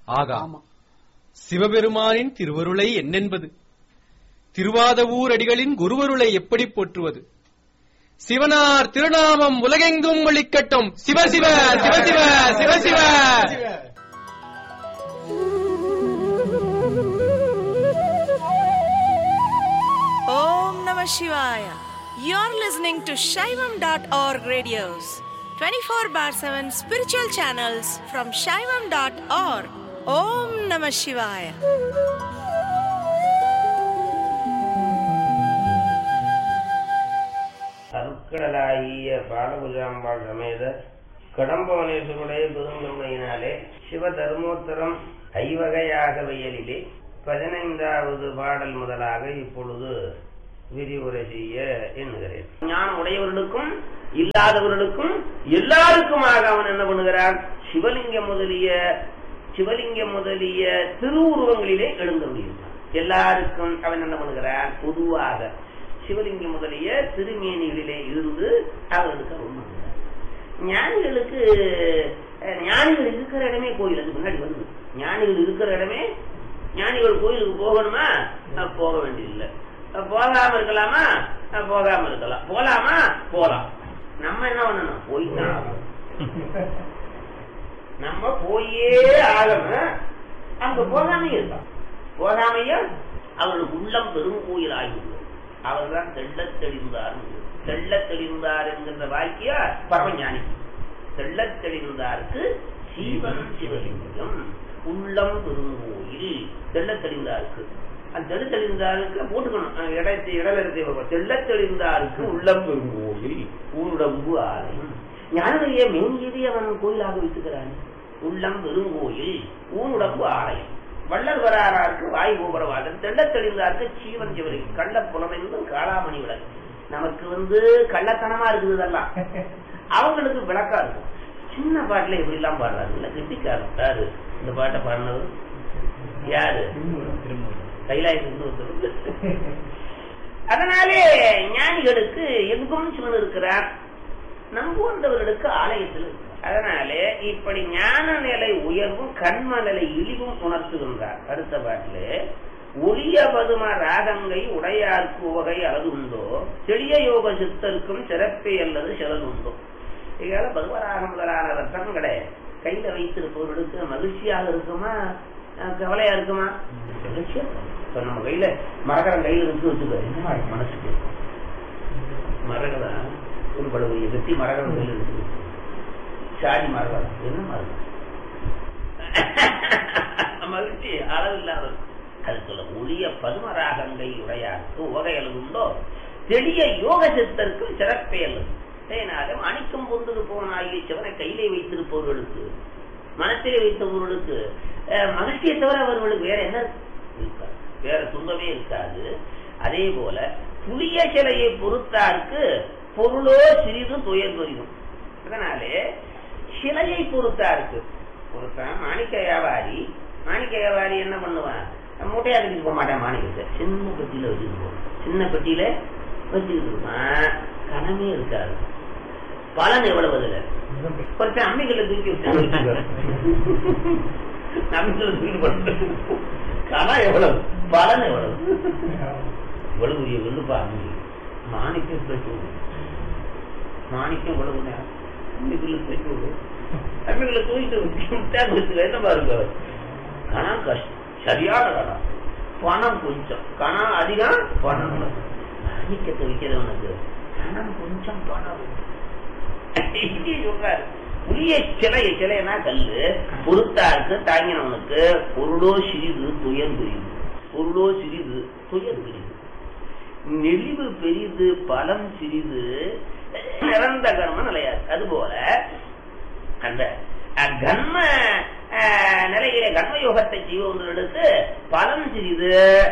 ஆகா ஆமா சிவபெருமானின் திருவருளை என்னென்பது திருவாதவூர் அடிகளின் குருவருளை எப்படி போற்றுவது சிவனார் திருநாமம் உலகெங்கும் ஒழிக்கட்டும் சிவசிவ சிவசிவ சிவசிவ Om Namah Shivaya. You're listening to Shaivam.org radios, 24 bar 7 spiritual channels from Shaivam.org. Om Namah Shivaya. அருட்கடலாகிய பாலபுஜாம்பாள் சமேத கடம்பவனேஸ்வருடைய பெருங்கருணையினாலே சிவ தர்மோத்தரம் ஐவகையாக வயலிலே பதினைந்தாவது பாடல் முதலாக இப்பொழுது விரிவுரை செய்ய எண்ணுகிறேன் ஞானம் உடையவர்களுக்கும் இல்லாதவர்களுக்கும் எல்லாருக்குமாக அவன் என்ன பண்ணுகிறான் சிவலிங்கம் முதலிய சிவலிங்கம் முதலிய திருவுருவங்களிலே எழுந்தருளியிருந்தான் எல்லாருக்கும் அவன் என்ன பண்ணுகிறான் பொதுவாக சிவலிங்கம் முதலிய திருமேனிகளிலே இருந்து அவர்களுக்கு அருள் பண்ணுகிறார் ஞானிகளுக்கு அஹ், ஞானிகள் இருக்கிற இடமே கோயில் அது முன்னாடி வருது ஞானிகள் இருக்கிற இடமே ஞானிகள் கோயிலுக்கு போகணுமா அஹ், போக வேண்டியதில்லை அஹ், போகாம இருக்கலாமா அஹ், போகாம இருக்கலாம் போலாமா போலாம் நம்ம என்ன பண்ணணும் போய் தான் ஆகணும். நம்ம போயே ஆகணும் அங்க போகாமையே இருக்கலாம் போகாமையே அவர்களுக்கு உள்ளம் பெரும் கோயில் ஆகிவிடும் அவர்தான் தெள்ளத் தெளிந்தார் தெள்ளத் தெளிந்தார் என்கின்ற வாக்கிய பரமஞானி தெள்ளத் தெளிந்தாருக்கு சீவன் சிவலிங்கம் உள்ளம் பெருங்கோயில் தெள்ளத் தெளிந்தாருக்கு அந்த தெள்ளத் தெளிந்தாருக்கு போட்டுக்கணும் அஹ் இடத்தை இடவரத்தை தெள்ளத் தெளிந்தாருக்கு உள்ளம் பெருங்கோயில் உடம்பு ஆலயம் ஞானதையே மேங்கியதை அவன் கோயிலாக வைத்துக்கிறான் உள்ளம் பெருங்கோயில் ஊனுடம்பு ஆலயம் வள்ளல் வராராருக்கு வாய் கோபுரவாதம் தெள்ளத் தெளிந்தாருக்கு சீவன் சிவரி கள்ள புலமென்றும் காளாமணி விளக்கு நமக்கு வந்து கள்ளத்தனமா இருக்குது இதெல்லாம் அவங்களுக்கு விளக்கா இருக்கும் சின்ன பாட்டுல எப்படி எல்லாம் பாடுறாரு இல்ல கெட்டிக்காரர் யாரு இந்த பாட்டை பாடினது யாரு கைலாயத்துக்கு அதனாலே ஞானிகளுக்கு எங்கும் சிவன் இருக்கிறார் நம்புவந்தவர்களுக்கு ஆலயத்தில் இருக்கிறார் அதனாலே இப்படி ஞான நிலை உயர்வும் கண்ம நிலை இழிவும் உணர்த்துகின்றார் அடுத்த பாட்டிலே ஒளிய பதும ராகங்கை உடையார்க்கு உவகை அது உண்டோ செளிய யோக சித்தருக்கும் சிறப்பே அல்லது சிலதுண்டோ இதனால பதுமராகம் முதலான ரத்தங்களை கையில வைத்திருப்பவர்களுக்கு மகிழ்ச்சியாக இருக்குமா அஹ் கவலையா இருக்குமா மகிழ்ச்சியா இருக்கும். இப்ப நம்ம கையில மரகரம் கையில இருக்கு வச்சுக்க என்னமா இருக்கு மனசுக்கு மரகதம் ஒரு படுகொலை வெட்டி மரகதம் கையில இருக்கு சாடி மரகதம் என்னமா இருக்கு மகிழ்ச்சி அளவில்லாத அது சொல்ல ஒளிய பதுமராகங்கை உடையாருக்கு உவகைகள் உண்டோ தெளிய யோக சித்தருக்கும் சிறப்பே அல்லது அதனால மாணிக்கம் பொருந்தது போனாகிய சிவனை கையிலே வைத்திருப்பவர்களுக்கு மனத்திலே வைத்தவர்களுக்கு அஹ், மகிழ்ச்சியை தவிர அவர்களுக்கு வேற என்ன இருக்காது வேற துன்பமே இருக்காது அதே போல புளிய சிலையை பொறுத்தாருக்கு பொருளோ சிறிது துயர் பெரிதும் அதனாலே சிலையை பொறுத்தாருக்கு ஒருத்தன் மாணிக்க வியாபாரி மாணிக்க வியாபாரி என்ன பண்ணுவான் மூட்டையா கட்டிட்டு போக மாட்டேன் மாணிக்கத்தை சின்ன பெட்டியில வச்சுட்டு போவான் சின்ன பெட்டியில வச்சுக்கிட்டு இருப்பான் கனமே இருக்காது பலன் எவ்வளவு அதுல ஒருத்தன் அம்மிகளை தூக்கி விட்டு அம்மிகளை தூக்கி போட்டு கனம் எவ்வளவு பலன் எவ்வளவு இவ்வளவு பெரிய வெள்ளுப்பா அம்மி மாணிக்கம் பேச்சு மாணிக்கம் இவ்வளவு நேரம் அம்மிகளை தூக்கி விடு அம்மிகளை தூக்கிட்டு விட்டா வச்சுக்க என்ன பாருங்க கணம் கஷ்டம் சரியான கணம் பணம் கொஞ்சம் கணம் அதிகம் பணம் மாணிக்கத்தை விற்கிறவனுக்கு கணம் கொஞ்சம் பணம் இப்படி சொல்றாரு புளிய சிலை சிலைனா கல்லு பொறுத்தாருக்கு தாங்கினவனுக்கு பொருளோ சிறிது துயர் பெரிது பொருளோ சிறிது துயர் பெரிது நெளிவு பெரிது பலம் சிறிது நிறந்த கர்ம நிலையாது அதுபோல அந்த அஹ், கர்ம அஹ், நிலையிலே கர்ம யோகத்தை செய்வவர்களுக்கு பலம் சிறிது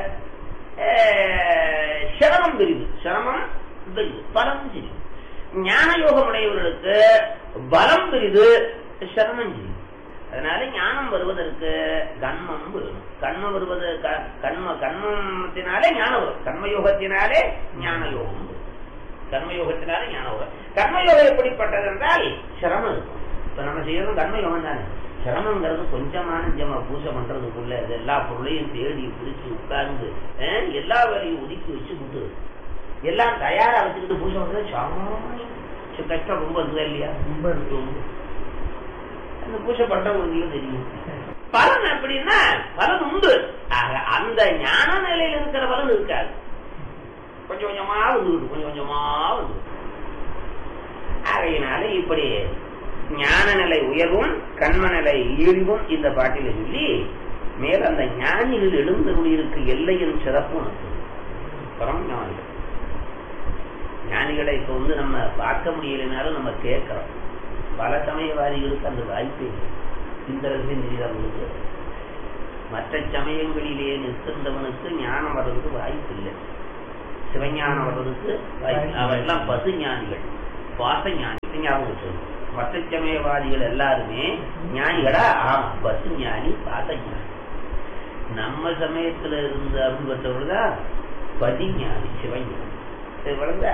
அஹ், சிரமம் பெரிது சிரமம் பெரிது பலம் சிறிது ஞான யோகம் உடையவர்களுக்கு பலம் பெரிது சிரமம் சிறிது அதனால ஞானம் வருவதற்கு கண்மம் வரும் கண்மம் வருவது க- கண்ம கண்மத்தினாலே ஞானம் வரும் கர்மயோகத்தினாலே ஞான யோகம் வரும் கர்மயோகத்தினாலே ஞான யோகம் கர்மயோகம் எப்படிப்பட்டது என்றால் சிரமம் இருக்கும் இப்ப நம்ம செய்யறதும் கர்மயோகம் தானே சிரமங்கிறது கொஞ்சமான நிஜமா பூஜை பண்றதுக்குள்ள இது எல்லா பொருளையும் தேடி பிடிச்சு உட்கார்ந்து அஹ், எல்லா வேலையும் ஒதுக்கி வச்சு விட்டு எல்லாம் தயாரா வச்சுக்கிட்டு பூஜை பண்றது சாமானியம் சரி, கஷ்டம் ரொம்ப இருக்குதா இல்லையா ரொம்ப இருக்கு ரொம்ப. அந்த பூஜை பண்றவங்களுக்கு தெரியும் பலன் அப்படின்னா பலன் உண்டு ஆக, அந்த ஞான நிலையில் இருக்கிற பலன் இருக்காது கொஞ்சம் கொஞ்சமா வந்துக்கிட்டு கொஞ்சம் கொஞ்சமா வந்து ஆகையினால இப்படி ஞான நிலை உயர்வும் கண்ம நிலை இழிவும் இந்த பாட்டில சொல்லி மேல அந்த ஞானிகள் எழுந்தருளிருக்கு எல்லையின் சிறப்பும் உனக்கு. பரம் ஞானிகள் ஞானிகளை இப்ப வந்து நம்ம பார்க்க முடியலைனாலும் நம்ம கேட்கிறோம் பல சமயவாதிகளுக்கு அந்த வாய்ப்பே இல்லை இந்த ரகசியம் தெரியாதவங்களுக்கு மற்ற சமயங்களிலே நிற்கின்றவனுக்கு ஞானம் வர்றதுக்கு வாய்ப்பு இல்லை சிவஞானம் வர்றதுக்கு வாய்ப்பு அவன் எல்லாம் பசு ஞானிகள் பாச ஞானி ஞாபகம் வச்சுக்கணும். மற்ற சமயவாதிகள் எல்லாருமே ஞானிகளா ஆமா பசு ஞானி பாச ஞானி நம்ம சமயத்துல இருந்த அருள் பெற்றவர்கள் பதிஞானி சிவஞானி சரி வளர்ந்த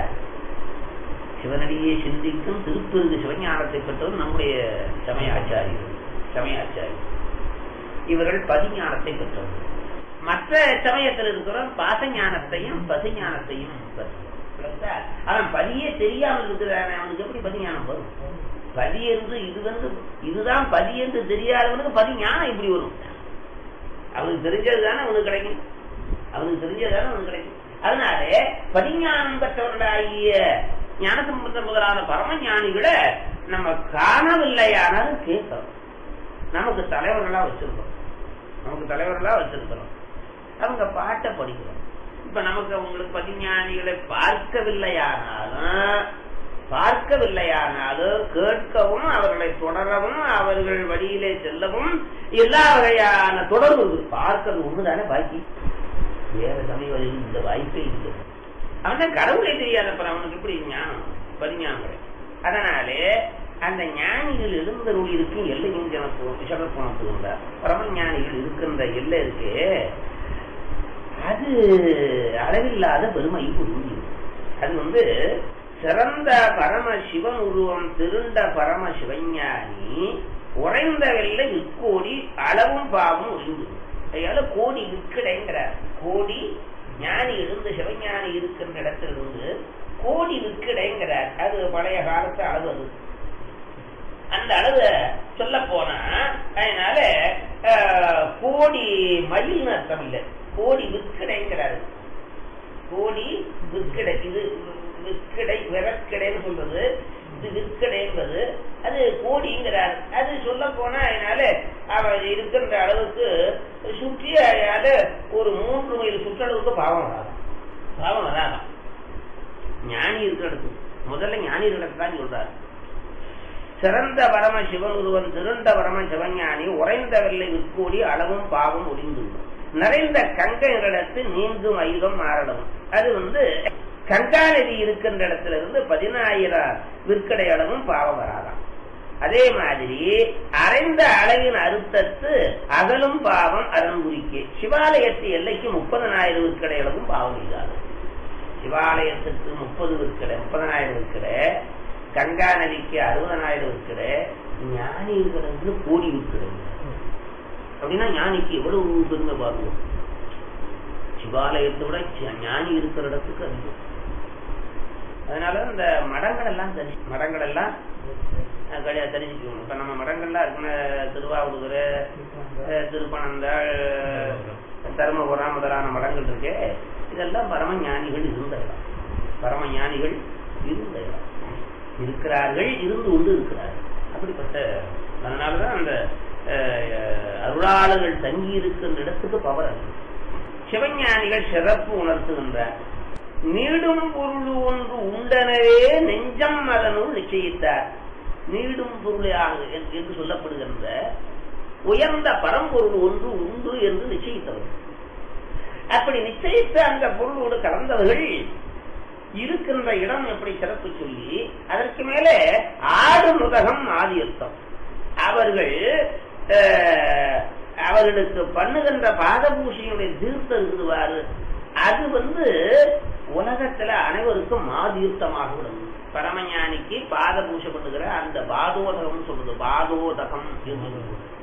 சிவனடியே சிந்திக்கும் திருப்பெருங்கு சிவஞானத்தை பெற்றவர் நம்முடைய சமய ஆச்சாரியர்கள் சமய ஆச்சாரியர் இவர்கள் பதிஞானத்தை பெற்றவர்கள் மற்ற சமயத்தில் இருக்கிறவன் பாசஞானத்தையும் பசுஞானத்தையும் பெற்றவன் புரியுதா? அவன் பதியே தெரியாமல் இருக்கிறான் அவனுக்கு எப்படி பதிஞானம் வரும் பதி என்று இது வந்து இதுதான் பதி என்று தெரியாதவனுக்கு பதி ஞானம் இப்படி வரும் அவனுக்கு தெரிஞ்சது தானே அவனுக்கு கிடைக்கும் அவனுக்கு தெரிஞ்சது தானே அவனுக்கு கிடைக்கும் அதனாலே பதிஞானம் பெற்றவர்களாகிய ஞானசம்பந்த முதலான பரம ஞானிகளை நம்ம காணவில்லையானாலும் கேட்கிறோம் நமக்கு தலைவர்களா வச்சிருக்கிறோம் நமக்கு தலைவர்களா வச்சிருக்கிறோம் அவங்க பாட்டை படிக்கிறோம் இப்ப நமக்கு அவங்களுக்கு பதிஞானிகளை பார்க்கவில்லையானாலும் பார்க்கவில்லையானாலும் கேட்கவும் அவர்களை தொடரவும் அவர்கள் வழியிலே செல்லவும் எல்லா வகையான தொடர்பு இருக்கு. பார்க்கிறது ஒண்ணுதானே பாக்கி வேற சமயம் இந்த வாய்ப்பே இல்லை அவன் தான் கடவுளே தெரியாதப்ப அவனுக்கு எப்படி ஞானம் பரிஞானம் கிடைக்கும் அதனாலே அந்த ஞானிகள் எழுந்தருள் இருக்கும் எல்லையும் எனக்கு சிறப்பு இருந்தார் பரம ஞானிகள் இருக்கின்ற எல்லை இருக்கு அது அளவில்லாத பெருமை புரிஞ்சு அது வந்து சிறந்த பரம சிவன் உருவம் திருண்ட பரம சிவஞானி உறைந்த வெள்ளை விற்கோடி அளவும் பாவம் ஒழிந்து அதனால கோடி விற்கிடைங்கிறார் கோடி ஞானி இருந்து சிவஞானி இருக்கின்ற இடத்திலிருந்து கோடி விற்கிடைங்கிறார் அது பழைய காலத்து அளவு அது அந்த அளவு சொல்ல போனா அதனால அஹ், கோடி மயில்னு அர்த்தம் இல்லை கோடி விற்கிடைங்கிறாரு கோடி விற்கிடை இது விற்கிடை விறக்கிடைன்னு சொல்றது இது விற்கிடை என்பது அது கோடிங்கிறார் அது சொல்ல போனா அதனால அவன் இருக்கின்ற அளவுக்கு சுற்றி அத ஒரு மூன்று மைல் சுற்றளவுக்கு பாவம் வராது பாவம் வராது ஞானி இருக்கிற இடத்துக்கு முதல்ல ஞானி இருக்கிற தான் சொல்றாரு சிறந்த பரம சிவன் ஒருவன் திருண்ட பரம சிவஞானி உறைந்த வெள்ளை விற்கோடி அளவும் பாவம் ஒளிந்து நிறைந்த கங்கைகளிடத்து நீங்கும் ஐதம் மாறடும் அது வந்து கங்கா நதி இருக்கின்ற இடத்துல இருந்து பதினாயிரம் விற்கடை அளவும் பாவம் வராதாம் அதே மாதிரி அரைந்த அளவின் அறுத்தத்து அகலும் பாவம் அதன் குறிக்கு சிவாலயத்து எல்லைக்கு முப்பதனாயிரம் விற்கடை அளவும் பாவம் இல்லாது சிவாலயத்துக்கு முப்பது விற்கடை முப்பதனாயிரம் விற்கடை கங்கா நதிக்கு அறுபதனாயிரம் விற்கடை ஞானி இருக்கிறது கோடி விற்கடை அப்படின்னா ஞானிக்கு எவ்வளவு பெருமை பார்க்கணும் சிவாலயத்தை விட சி- ஞானி இருக்கிற இடத்துக்கு அதிகம் அதனால இந்த மடங்கள் எல்லாம் தரி மடங்கள் எல்லாம் அஹ், கிடையா தெரிஞ்சுக்கணும் இப்ப நம்ம மடங்கள்லாம் இருக்குன்னா திருவாவூர் அஹ், திருப்பனந்தாள் அஹ், தருமபுரம் முதலான மடங்கள் இருக்கே இதெல்லாம் பரம ஞானிகள் இருந்த இடம் பரம ஞானிகள் இருந்த இடம் இருக்கிறார்கள் இருந்து கொண்டு இருக்கிறார்கள் அப்படிப்பட்ட அதனாலதான் அந்த அஹ், அருளாளர்கள் தங்கி இருக்கின்ற இடத்துக்கு பவர் அதிகம் சிவஞானிகள் சிறப்பு உணர்த்துகின்றார் நீடும் பொருள் ஒன்று உண்டனவே நெஞ்சம் அதனுள் நிச்சயித்தார் நீடும் பொருளாக என்று- என்று சொல்லப்படுகின்ற உயர்ந்த பரம்பொருள் ஒன்று உண்டு என்று நிச்சயித்தவர்கள் அப்படி நிச்சயித்த அந்த பொருளோடு கலந்தவர்கள் இருக்கின்ற இடம் எப்படி சிறப்பு சொல்லி அதற்கு மேலே ஆடு நுதகம் ஆதியத்தம் அவர்கள் அஹ், அவர்களுக்கு பண்ணுகின்ற பாதபூஷையுடைய தீர்த்தம் இருக்குதுவாரு அது வந்து உலகத்துல அனைவருக்கும் மாதீர்த்தமாக விடும் பரமஞானிக்கு பாத பூஷை பண்ணுகிற அந்த பாதோதகம் சொல்றது பாதோதகம் என்று சொல்றது.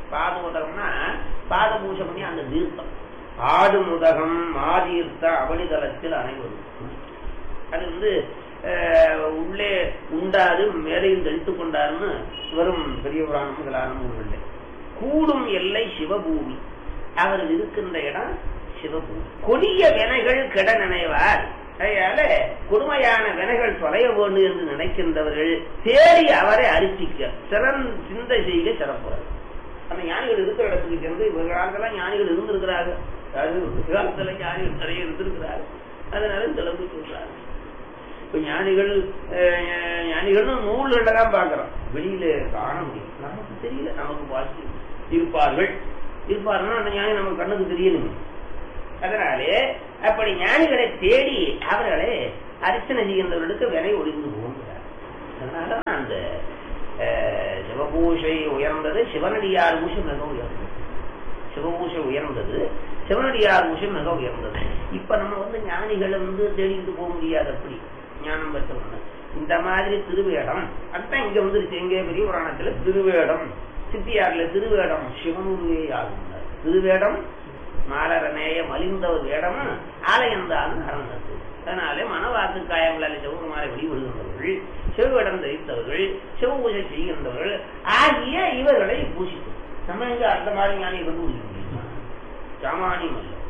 பாதமுதகம்னா பாத பூஜை பண்ணி அந்த தீர்த்தம் ஆடு முதகம் ஆதீர்த்த அவனிதளத்தில் அனைவரும் அது வந்து அஹ், உள்ளே உண்டாது மேலையும் தெளித்து கொண்டாருன்னு வரும் பெரிய புராணம் முதலான நூல்களில் கூடும் எல்லை சிவபூமி அவர் இருக்கின்ற இடம் சிவபூமி கொடிய வினைகள் கெட நினைவார் அதனால கொடுமையான வினைகள் தொலைய வேண்டும் என்று நினைக்கின்றவர்கள் தேடி அவரை அரிசிக்க சிறன் சிந்தை செய்க சிறப்புறது அந்த ஞானிகள் இருக்கிற இடத்துக்கு சென்று இவங்க காலத்துல ஞானிகள் இருந்திருக்கிறார்கள் அதாவது ஒரு காலத்துல ஞானிகள் நிறைய இருந்திருக்கிறார்கள் அதனால திளம்பு சொல்றாங்க இப்ப ஞானிகள் அஹ், ஞானிகள்னு நூல்கள தான் பாக்குறோம் வெளியில காண முடியும் நமக்கு தெரியல நமக்கு வாசி இருப்பார்கள் இருப்பார்கள் அந்த ஞானி நம்ம கண்ணுக்கு தெரியணுமே அதனாலே அப்படி ஞானிகளை தேடி அவர்களை அர்ச்சனை செய்கின்றவர்களுக்கு விலை ஒளிந்து போகிறார் அதனாலதான் அந்த அஹ், சிவபூஷை உயர்ந்தது சிவனடியார் பூஷை மிக உயர்ந்தது சிவபூஷை உயர்ந்தது சிவனடியார் பூஷை மிக உயர்ந்தது இப்ப நம்ம வந்து ஞானிகளை வந்து தேடிட்டு போக முடியாது அப்படி ஞானம் பெற்றவங்க இந்த மாதிரி திருவேடம் அதான் இங்க வந்துருச்சு எங்கே பெரிய புராணத்துல திருவேடம் சித்தியார்ல திருவேடம் சிவனுருவே ஆகும் திருவேடம் மாலரநேய மலிந்த ஒரு வேடம் ஆலயந்தான் அறந்தது அதனாலே மனவாக்கு காயங்களால் சிவகுமாரை வெளிவிடுகின்றவர்கள் சிவவேடம் தரித்தவர்கள் சிவபூஜை செய்கின்றவர்கள் ஆகிய இவர்களை பூசிக்கும் நம்ம எங்க அந்த மாதிரி ஞானியை கண்டுபிடிக்க முடியுமா சாமானியம் அல்ல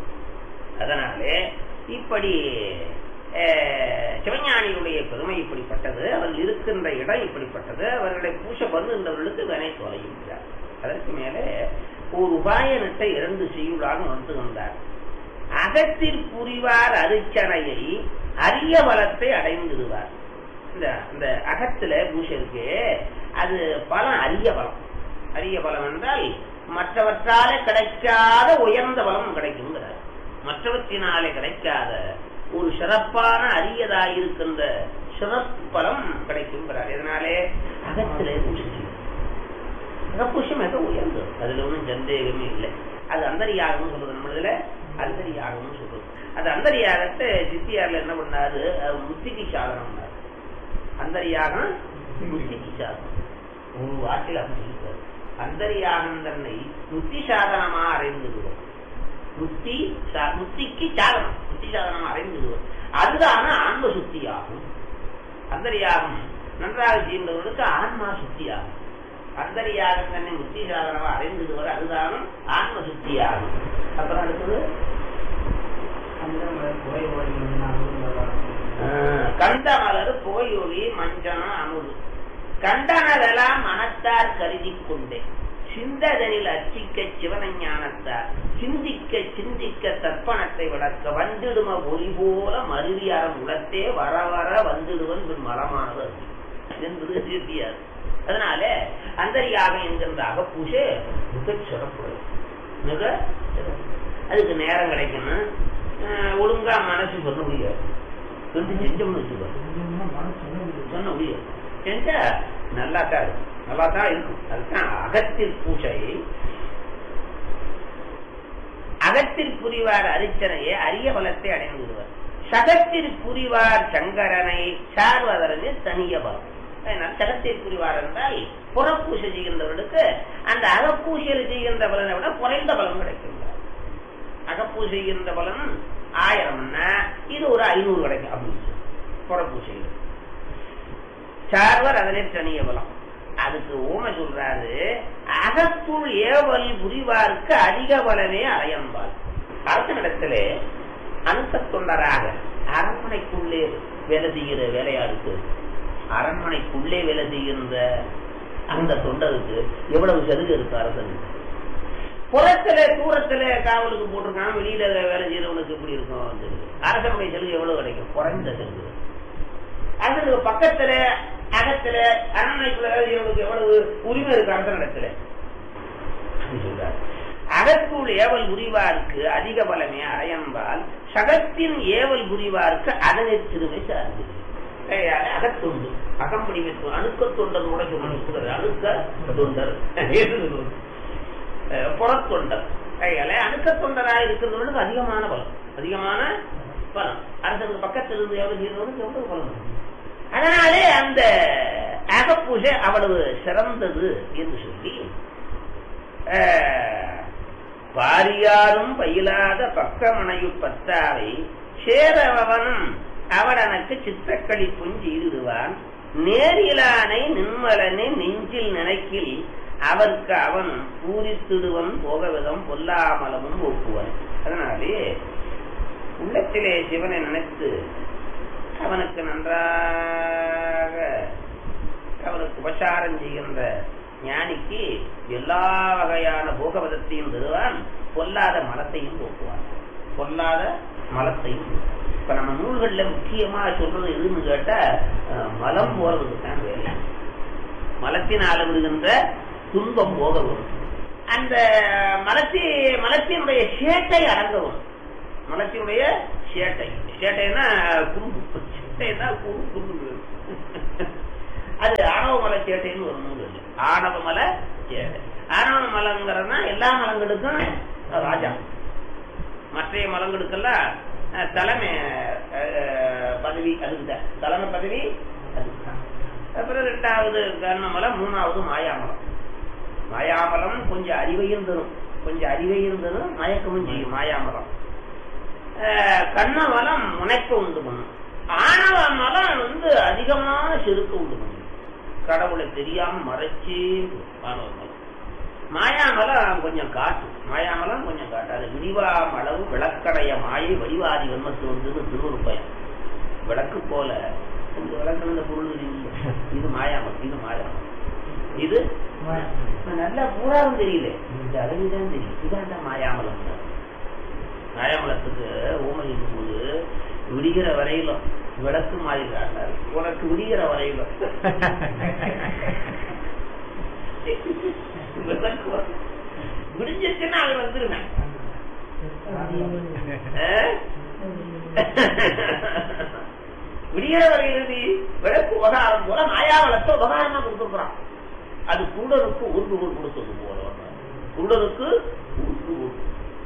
அதனாலே இப்படி அஹ், சிவஞானியுடைய பெருமை இப்படிப்பட்டது அவர்கள் இருக்கின்ற இடம் இப்படிப்பட்டது அவர்களை பூச பண்ணுகின்றவர்களுக்கு வினை தொலைகின்றார் அதற்கு மேலே ஒரு உபாயனத்தை இரண்டு செய்யுளாக வந்து வந்தார் அகத்தில் புரிவார் அரிச்சனையை அரிய பலத்தை அடைந்திடுவார் இந்த இந்த அகத்துல பூசை இருக்கு அது பலம் அரிய பலம் அரிய பலம் என்றால் மற்றவற்றாலே கிடைக்காத உயர்ந்த பலம் கிடைக்குங்கிறார் மற்றவற்றினாலே கிடைக்காத ஒரு சிறப்பான அரியதாயிருக்கின்ற சிறப்பு பலம் கிடைக்குங்கிறார் இதனாலே அகத்திலே பூசை செய்யும். அகப்பூசம் மிக உயர்ந்தது அதுல ஒன்றும் சந்தேகமே இல்லை அது அந்தரியாகம் சொல்றது நம்ம இதுல அந்தரியாகம் சொல்றது அது அந்தரியாகத்தை சித்தியார்ல என்ன பண்ணாரு அது முத்திக்கு சாதனம் பண்ணாரு அந்தரியாகம் முத்திக்கு சாதனம் ஒரு வாக்கில் அப்படி சொல்லிட்டாரு அந்தரியாகம் தன்னை முத்தி சாதனமா அறைந்துடுவோம் முத்தி சா- முத்திக்கு சாதனம் முத்தி சாதனமா அறைந்துடுவோம் அதுதான ஆன்ம சுத்தியாகும் அந்தரியாகம் நன்றாக செய்கின்றவர்களுக்கு ஆன்மா சுத்தியாகும் அந்தரியாக தன்னை முத்தி சாதனமா அடைந்துடுவர் அதுதானும் ஆன்ம சுத்தியாகும் அப்புறம் அடுத்தது ஆஹ், கண்ட மலர் புகையொளி மஞ்சனம் அமுது கண்டனதெல்லாம் மனத்தார் கருதி கொண்டேன் சிந்ததனில் அச்சிக்க சிவனஞானத்தார் சிந்திக்க சிந்திக்க தர்ப்பணத்தை விளக்க வந்திடும ஒளி போல மருவியாரம் உலத்தே வர வர வந்துடுவன் பின் மரமானது அருவி என்பது தீர்த்தியார் அதனால அந்தரியாகம் என்கின்ற அகப்பூசை மிக சிறப்புடையது மிக சிறப்பு. அதுக்கு நேரம் கிடைக்கணும் அஹ், ஒழுங்கா மனசு சொல்ல முடியாது ரெண்டு செஞ்சோம்னு வச்சுக்கோ சொல்ல முடியாது செஞ்சா நல்லா தான் இருக்கும் நல்லா தான் இருக்கும் அதுதான் அகத்தில் பூஜை அகத்தில் புரிவார் அரிச்சனையே அரிய பலத்தை அடைந்து விடுவார் சகத்தில் புரிவார் சங்கரனை சார்வதற்கு தனிய பலம் அதனால் சகத்தில் புரிவார் என்றால் புறப்பூசை செய்கின்றவர்களுக்கு அந்த அகப்பூசையில் செய்கின்ற பலனை விட குறைந்த பலன் கிடைக்கின்றார் அகப்பூசை செய்கின்ற பலன் ஆயிரம்னா இது ஒரு ஐநூறு கிடைக்கும் அப்படின்னு சொல்லி. புறப்பூசையில் சார்வர் அதனை தனிய பலம் அதுக்கு ஊமை சொல்றாரு அகத்துள் ஏவல் புரிவார்க்கு அதிக பலமே அறையன்பால் அரசனிடத்துல அனுச தொண்டராக அரண்மனைக்குள்ளே வேலை செய்கிற வேலையாளுக்கு அரண்மனைக்குள்ளே வேலை செய்கின்ற அந்த தொண்டருக்கு எவ்வளவு சலுகை இருக்கு அரசனுக்கு புறத்துல தூரத்துல காவலுக்கு போட்டிருக்கான் வெளியில வேலை செய்யறவனுக்கு எப்படி இருக்கும் வந்து அரசனுடைய சலுகை எவ்வளவு கிடைக்கும் குறைந்த சலுகை அதற்கு பக்கத்துல அகத்துல அரண்மனைக்குள்ள வேலை செய்யறவனுக்கு எவ்வளவு உரிமை இருக்கு அரசனிடத்துல அப்படி சொல்றாரு அகத்துள் ஏவல் புரிவார்க்கு அதிக பலமே அடையன்பால் சகத்தின் ஏவல் புரிவார்க்கு அதனை திருமை சார்ந்து கையால அகத்தொண்டு அகம்படி வைத்து அணுக்க தொண்டர் கூட சொல்லணும் அணுக்க தொண்டர் என்று சொல்லுவது. அஹ் புறத்தொண்டர் கையால அணுக்க தொண்டராக இருக்கிறவனுக்கு அதிகமான பலம் அதிகமான பலம் அரசனுக்கு பக்கத்தில் இருந்து எவ்வளவு செய்யறவனுக்கு எவ்வளவு பலம் அதனாலே அந்த அகப்பூஜை அவ்வளவு சிறந்தது என்று சொல்லி அஹ், பாரியாரும் பயிலாத பக்கமனையு பத்தாரை சேரவனும் அவடனக்கு சித்தக்களிப்பும் செய்திடுவான் நேரிலானை நின்மலனை நெஞ்சில் நினைக்கில் அவர்க்கு அவன் பூரித்திடுவன் போகவிதம் பொல்லாமலமும் ஒப்புவன் அதனாலே உள்ளத்திலே சிவனை நினைத்து அவனுக்கு நன்றாக அவனுக்கு உபசாரம் செய்கின்ற ஞானிக்கு எல்லா வகையான போகவதத்தையும் தருவான் பொல்லாத மலத்தையும் போக்குவான் பொல்லாத மலத்தையும் இப்ப நம்ம நூல்கள்ல முக்கியமா சொல்றது எதுன்னு கேட்டா அஹ், மலம் போறதுக்கு தான் வேலை மலத்தினால விடுகின்ற துன்பம் போக வரும் அந்த மலத்தி மலத்தினுடைய சேட்டை அடங்கவும் மலத்தினுடைய சேட்டை சேட்டைன்னா குறும்பு சேட்டைன்னா குறு குறும்பு அது ஆணவ மலை சேட்டைன்னு ஒரு நூல் இல்லை ஆணவ மலை சேட்டை ஆணவ மலங்கிறதுனா எல்லா மலங்களுக்கும் ராஜா மற்ற மலங்களுக்கெல்லாம் அஹ், தலைமை அஹ், பதவி அதுக்குதான் தலைமை பதவி அதுக்குதான் அப்புறம் ரெண்டாவது கர்ணமலம் மூணாவது மாயாமலம் மாயாமலம் கொஞ்சம் அறிவையும் தரும் கொஞ்சம் அறிவையும் தரும் மயக்கமும் செய்யும் மாயாமலம் அஹ், கண்ணமலம் முனைப்ப உண்டு பண்ணும் ஆணவ மலம் வந்து அதிகமான செருக்கு உண்டு பண்ணும் கடவுளை தெரியாம மறைச்சி ஆணவ மலம் மாயாமலம் கொஞ்சம் காட்டு மாயாமலம் கொஞ்சம் காட்டு அது விடிவாம் அளவு விளக்கடைய மாயை வடிவாதி வன்மத்து வந்து திருவருப்பயம் விளக்கு போல இந்த விளக்கு இந்த பொருள் இல்லை. இது மாயாமலம் இது மாயாமலம் இது நல்லா பூராவும் தெரியல இந்த அளவுதான் தெரியும் இதான் மாயாமலம் மாயாமலத்துக்கு ஓமலின் போது விடிகிற வரையிலும் விளக்கு மாதிரி காட்டாரு உனக்கு விடிகிற வரையிலும் விளக்கு வரும். விடிஞ்சிச்சுன்னா அவன் வந்துருவேன் விடிகிற வரையிலிருந்து விளக்கு உபகாரம் போல மாயாவளத்தை உபகாரமா கொடுத்துருக்குறான் அது குருடனுக்கு ஊர்ந்துகோல் கொடுத்தது போல குருடனுக்கு ஊர்ந்துகோல்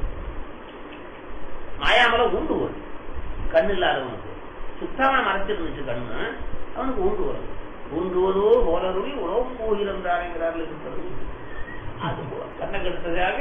மாயாமலம் ஊண்டுகோல் கண்ணு இல்லாதவனுக்கு சுத்தமா மறைச்சிருந்துச்சு கண்ணு அவனுக்கு ஊண்டுகோல் ஊண்டுவதோ போலருளி உலகம் போகிறந்தாருங்கிறார்கள் இருக்கிறது அது போல கண்ணை கெடுத்ததாக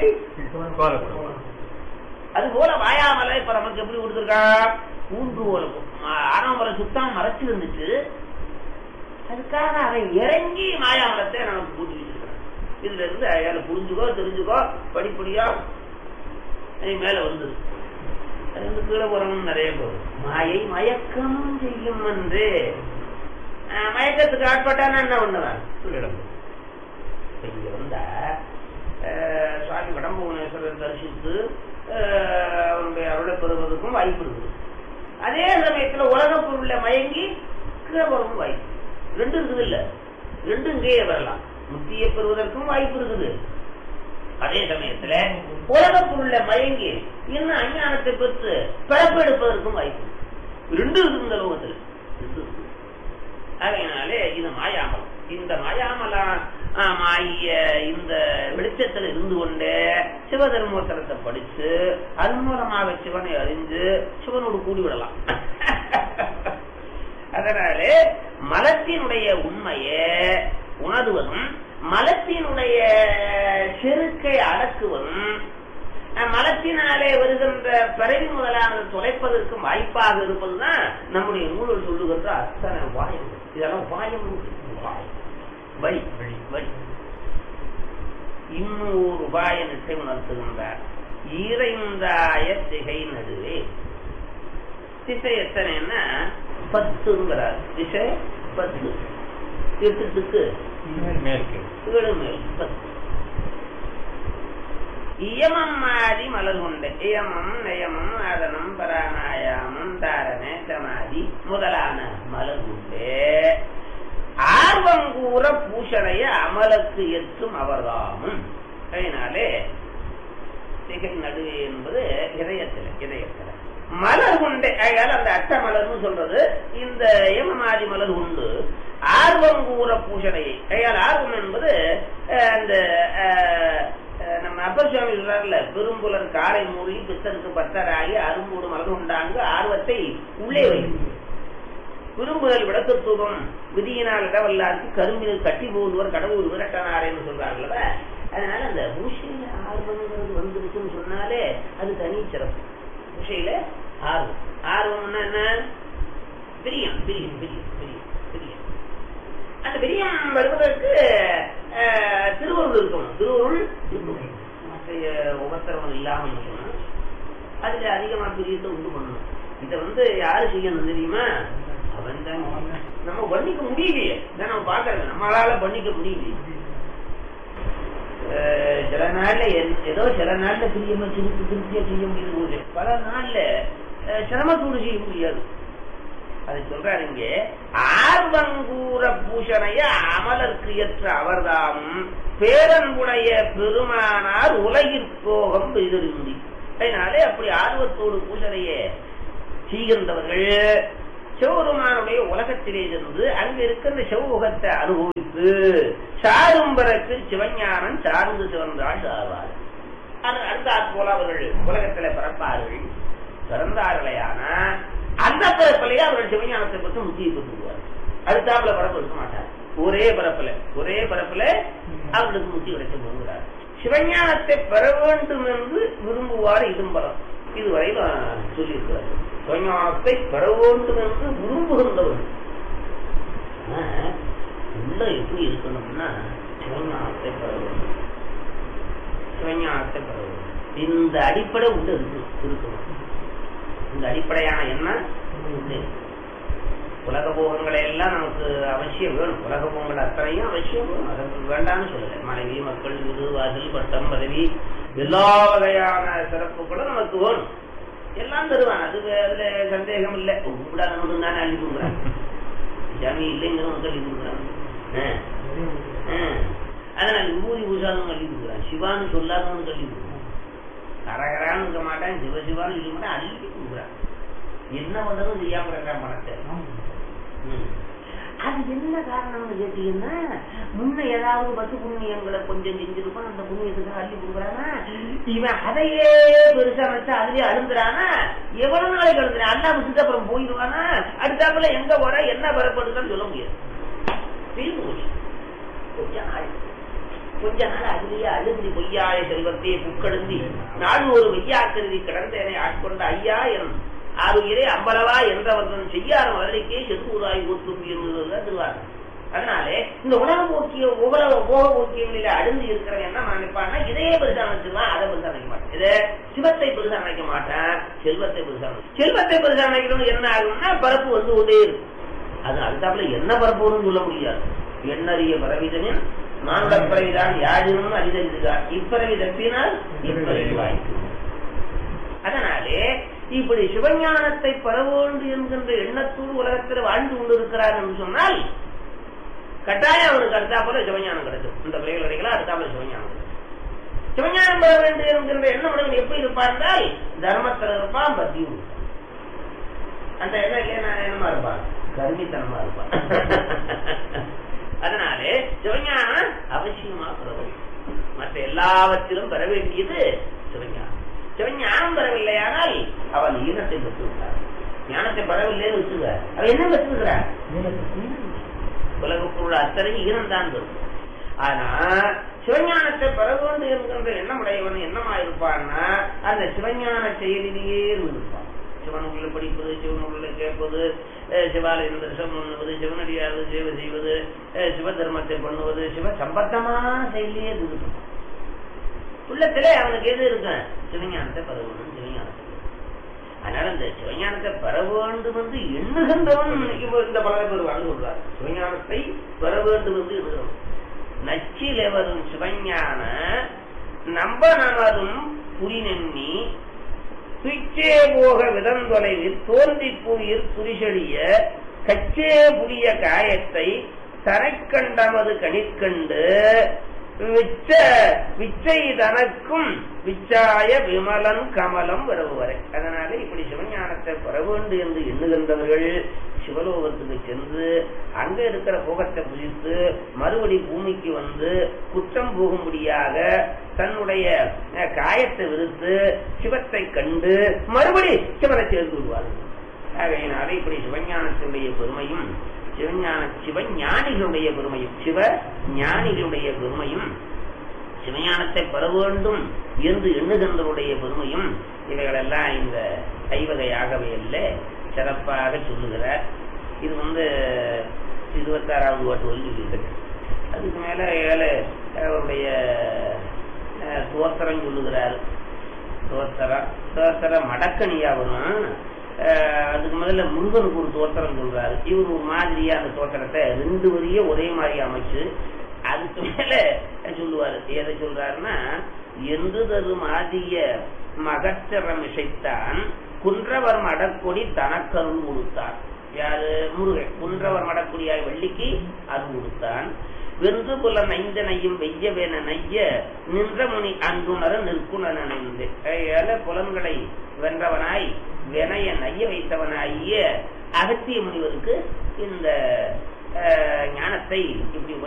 அது போல மாயாமலை இப்ப நமக்கு எப்படி கொடுத்துருக்கா ஊன்று போல ஆறாமலை சுத்தம் மறைச்சு இருந்துச்சு அதுக்காக அவன் இறங்கி மாயாமலத்தை நமக்கு கூட்டி வச்சிருக்கான் இதுல இருந்து அயால புரிஞ்சுக்கோ தெரிஞ்சுக்கோ படிப்படியா அது மேல வந்தது அது வந்து கீழே போறவங்க நிறைய பேர் மாயை மயக்கம் செய்யும் என்று அஹ், மயக்கத்துக்கு ஆட்பட்டானா என்ன பண்ணுவேன் சொல்லிடம் இப்ப இங்க வந்தா அஹ், சுவாமி கடம்புவனேஸ்வரர் தரிசித்து அஹ், அவருடைய அருளை பெறுவதற்கும் வாய்ப்பு இருக்குது அதே சமயத்துல உலக பொருள்ல மயங்கி கீழே போறதுக்கும் வாய்ப்பு ரெண்டும் இருக்குது இல்ல ரெண்டும் இங்கேயே வரலாம் முத்தியை பெறுவதற்கும் வாய்ப்பு இருக்குது அதே சமயத்துல உலக பொருள்ல மயங்கி இன்னும் அஞ்ஞானத்தை பெற்று பிறப்பு எடுப்பதற்கும் வாய்ப்பு இருக்கு. ரெண்டும் இருக்குது இந்த லோகத்துல ரெண்டும் இருக்குது. அதனாலே இது மாயாமலம் இந்த மாயாமலா ஆகிய இந்த வெளிச்சத்தில் இருந்து கொண்டே சிவதர்மோத்தரத்தை படிச்சு அதன் மூலமாக சிவனை அறிந்து சிவனோடு கூடிவிடலாம் அதனாலே மலத்தினுடைய உண்மையை உணர்வதும் மலத்தினுடைய செருக்கை அடக்குவதும் அஹ், மலத்தினாலே வருகின்ற பிறவி முதலானது தொலைப்பதற்கு வாய்ப்பாக இருப்பதுதான் நம்முடைய நூல்கள் சொல்லுகின்ற அத்தனை வாயம் இதெல்லாம் வாயம் வாயம். வழி வழி வழி இன்னொரு உபாய நிட்டை உணர்த்துகின்றார் ஈரைந்தாய திகை நடுவே திசை எத்தனைன்னா பத்துங்கிறார் திசை பத்து எட்டுத்துக்கு மேற்கு ஏழு மேல் பத்து இயமம் மாதி மலர் கொண்ட இயமம் நயமம் ஆதனம் பராணாயாமம் தாரணை சமாதி முதலான மலர் கொண்டே ஆர்வம் கூற பூஷணைய அமலுக்கு எத்தும் அவர்தாமும் அதனாலே திகை நடுவே என்பது இதயத்துல இதயத்துல மலர் கொண்டே அதாவது அந்த அட்ட மலர்னு சொல்றது இந்த ஏமமாதி மலர் உண்டு ஆர்வம் கூற பூஷணையை அயால் ஆர்வம் என்பது அஹ், அந்த அஹ், அஹ், நம்ம அப்பர் சுவாமி சொல்றாருல பெரும்புலர் காரை மூடி பித்தருக்கு பத்தராகி அரும்பூடு மலர் உண்டாங்கு ஆர்வத்தை உள்ளே வைக்கும் விரும்புதல் விளக்கத்துவம் விதியினால் இடவல்லாருக்கு கரும்பில் கட்டி போடுவர் கடவுள் விரட்டனாரேன்னு சொல்றாங்கல்ல அதனால அந்த பூஷணி சிறப்பு பூசையில ஆர்வம் ஆர்வம்னா என்ன பிரியம் பிரியம் பிரியம் பிரியம் பிரியம் அந்த பிரியம் வருவதற்கு அஹ், திருவருள் இருக்கணும் திருவருள் இருக்கணும் மற்ற உபத்திரவம் இல்லாமல் இருக்கணும் அதுல அதிகமா பிரியத்தை உண்டு பண்ணணும் இதை வந்து யாரு செய்யணும் தெரியுமா அவன் தான் நம்ம பண்ணிக்க முடியலையே இதை நம்ம பாக்குறது நம்மளால பண்ணிக்க முடியலையே அஹ் சில நாள்ல என்- ஏதோ சில நாள்ல பிரியமா திருப்பி திருப்தியா செய்ய முடியும் போது பல நாள்ல அஹ், சிரமத்தோடு செய்ய முடியாது அதை சொல்றாரு இங்க ஆர்வங்கூற பூஷணைய அமலர்க்கு ஏற்ற அவர்தாமும் பேரன்புடைய பெருமானார் உலகிற்கோகம் பெய்திருந்தி அதனாலே அப்படி ஆர்வத்தோடு பூஷணைய செய்கின்றவர்கள் சிவபெருமானுடைய உலகத்திலே இருந்து அங்க இருக்கின்ற சிவமுகத்தை அனுபவித்து சாரும்பரக்கு சிவஞானம் சார்ந்து சிவந்தாள் சாவார் அது அடுத்தாற் போல அவர்கள் உலகத்துல பிறப்பார்கள் பிறந்தார்களையான அந்த பிறப்பிலேயே அவர்கள் சிவஞானத்தை பற்றி முக்கிய பெற்றுவார் அடுத்தாப்புல பிறப்பு இருக்க மாட்டார் ஒரே பிறப்புல ஒரே பிறப்புல அவர்களுக்கு முத்தி கிடைக்க போகிறார் சிவஞானத்தை பெற வேண்டும் என்று விரும்புவார் இடும்பலம் இதுவரையில் சொல்லியிருக்கிறார் சிவஞானத்தை பெற வேண்டும் என்று விரும்புகின்றவர் ஆனா, உள்ள எப்படி இருக்கணும்னா சிவஞானத்தை பெற வேண்டும் சிவஞானத்தை பெற வேண்டும் இந்த அடிப்படை உள்ள இருக்கு இருக்கணும் இந்த அடிப்படையான எண்ணம் உள்ள இருக்கு. உலக போகங்களை எல்லாம் நமக்கு அவசியம் வேணும் உலக போகங்கள் அத்தனையும் அவசியம் வேணும் அதற்கு வேண்டாம்னு சொல்லல மனைவி மக்கள் வீடு வாசல் பட்டம் பதவி எல்லா வகையான சிறப்புகளும் நமக்கு வேணும் எல்லாம் தருவான் அது வே- அதுல சந்தேகம் இல்லை கும்பிடாத மட்டும் தானே அள்ளி கொடுக்குறான் ஜாமி இல்லைங்கிறவங்க அள்ளி கொடுக்குறான் ஆ. ஆ. அதனால விபூதி பூசாதவங்க அள்ளி கொடுக்குறான் சிவான்னு சொல்லாதவங்க அள்ளி கொடுக்குறான் கரகரான்னு இருக்க மாட்டான் சிவசிவான்னு சொல்ல மாட்டான் அள்ளி கொடுக்குறான் என்ன பண்றதும் செய்யாம இருக்கிறான் பணத்தை ம். அது என்ன காரணம்னு கேட்டீங்கன்னா முன்ன ஏதாவது பத்து புண்ணியங்களை கொஞ்சம் செஞ்சிருப்பான் அந்த புண்ணியத்துக்கு அள்ளி கொடுக்குறானா இவன் அதையே பெருசா வச்சு அதுலயே அழுந்துறானா எவ்வளவு நாளைக்கு அழுந்துறான் அல்லா விட்டுட்டு அப்புறம் போயிடுவானா அடுத்தாப்புல எங்க போற என்ன வரப்படுதுன்னு சொல்ல முடியாது தீர்ந்து போச்சு கொஞ்ச நாள் கொஞ்ச நாள் அதுலயே அழுந்தி பொய்யாய செல்வத்தையே புக்கடுந்தி நாடு ஒரு வெய்யாக்கருதி கிடந்தேனை ஆட்கொண்ட ஐயா என் ஆறுயிரே அம்பலவா என்றவர்கள் செய்யாத மதுரைக்கே செதுவுராய் ஊற்றும் என்பதுதான் திருவாரூர் அதனாலே இந்த உலக போக்கிய உலக போக போக்கியங்களில அழுந்து இருக்கிறவன் என்ன நினைப்பான்னா இதையே பெருசா நினைச்சிருவான் அதை பெருசா நினைக்க மாட்டேன் இதை சிவத்தை பெருசா நினைக்க மாட்டேன் செல்வத்தை பெருசா நினைக்க செல்வத்தை பெருசா நினைக்கணும் என்ன ஆகும்னா பரப்பு வந்து கொண்டே இருக்கும் அது அடுத்தாப்புல என்ன பரப்பு வரும்னு சொல்ல முடியாது எண்ணறிய பரவிதனின் மானுட பிறவிதான் யாழினும் அறிதறிந்தார் இப்பிறவி தப்பினால் இப்பிறவி வாய்ப்பு அதனாலே இப்படி சிவஞானத்தை பெற வேண்டும் என்கின்ற எண்ணத்தோடு உலகத்தில் வாழ்ந்து கொண்டிருக்கிறார் என்று சொன்னால் கட்டாயம் அவனுக்கு அடுத்தாப்புல சிவஞானம் கிடைக்கும் இந்த பிள்ளைகள் கிடைக்கலாம் அடுத்தாப்புல சிவஞானம் கிடைக்கும் சிவஞானம் பெற வேண்டும் என்கின்ற எண்ணம் உடனே எப்படி இருப்பான் என்றால் தர்மத்தில் இருப்பான் பக்தியும் இருப்பான் அந்த எண்ணம் இல்லையா என்னமா இருப்பான் கருமித்தனமா இருப்பான் அதனாலே சிவஞானம் அவசியமா பெற வேண்டும் மற்ற எல்லாவற்றிலும் பெற வேண்டியது சிவஞானம் சிவஞானம் பெறவில்லையானால் அவன் ஈனத்தை பெற்று விட்டார் ஞானத்தை பெறவில்லைன்னு வச்சுக்க அவன் என்ன பெற்றிருக்கிறார் உலகப்பொருள் அத்தனை ஈனம் தான் பெறும் ஆனா சிவஞானத்தை பெற வேண்டும் என்கின்ற எண்ணம் உடையவன் என்னமா இருப்பான்னா அந்த சிவஞான செயலிலேயே இருப்பான் சிவனுக்குள்ள படிப்பது சிவனுக்குள்ள கேட்பது அஹ் சிவாலயம் தரிசனம் பண்ணுவது சிவனடியாவது சேவை செய்வது அஹ் சிவ தர்மத்தை பண்ணுவது சிவ சம்பந்தமான செயலிலே இருக்கும் உள்ளத்திலே அவனுக்கு எது இருக்கும் சிவஞானத்தை பெற வேண்டும் சிவஞானத்தை பெற வேண்டும். அதனால இந்த சிவஞானத்தை பெற வேண்டும் என்று எண்ணுகின்றவன் இப்போ இந்த பலரை பெறுவான்னு சொல்றார் சிவஞானத்தை பெற வேண்டும் என்று எண்ணுகிறவன் நச்சிலே வரும் சிவஞான நம்ப நமதும் புரிநெண்ணி துய்ச்சே போக விதந்தொலைவில் தோன்றி புவியில் புரிசெழிய கச்சே புரிய காயத்தை தரைக்கண்டமது கணிற்கண்டு விச்ச விச்சை தனக்கும் விச்சாய விமலன் கமலம் வரவுவரை அதனால இப்படி சிவஞானத்தை பெற வேண்டும் என்று எண்ணுகின்றவர்கள் சிவலோகத்துக்கு சென்று அங்க இருக்கிற போகத்தை புதித்து மறுபடி பூமிக்கு வந்து குற்றம் போகும்படியாக தன்னுடைய அஹ், காயத்தை விடுத்து சிவத்தை கண்டு மறுபடி சிவனை சேர்ந்து விடுவார்கள் ஆகையினால இப்படி சிவஞானத்தினுடைய பெருமையும் சிவஞான சிவஞானிகளுடைய பெருமையும் சிவ ஞானிகளுடைய பெருமையும் சிவஞானத்தை பெற வேண்டும் என்று எண்ணுகின்றவருடைய பெருமையும் இவைகளெல்லாம் இந்த ஐவகையாகவே சிறப்பாக சொல்லுகிறார் இது வந்து இருபத்தாறாவது பாட்டு வந்து சொல்லியிருக்கு அதுக்கு மேல ஏழு அவருடைய அஹ், தோத்திரம் சொல்லுகிறார் தோத்திரம் தோத்திரம் மடக்கணியா வரும் அஹ், அதுக்கு முதல்ல முருகனுக்கு ஒரு தோத்திரம் சொல்றாரு இவர் ஒரு மாதிரியா அந்த தோத்திரத்தை ரெண்டு வரிய ஒரே மாதிரி அமைச்சு அதுக்கு மேல சொல்லுவாரு எதை சொல்றாருன்னா எந்து தரும் ஆதிய மகச்சரம் இசைத்தான் குன்றவர் மடக்கொடி தனக்கருள் கொடுத்தார் யாரு முருகன் குன்றவர் மடக்குடியாய் வெள்ளிக்கு அருள் கொடுத்தான் வென்று புல நைந்த நையும் வெய்யவேன நைய நின்ற முனி அன்புணர நிற்குணர் நினைந்து ஏழ புலன்களை வென்றவனாய் வினைய நைய வைத்தவனாகிய அகத்திய முனிவருக்கு இந்த அஹ், ஞானத்தை இப்படி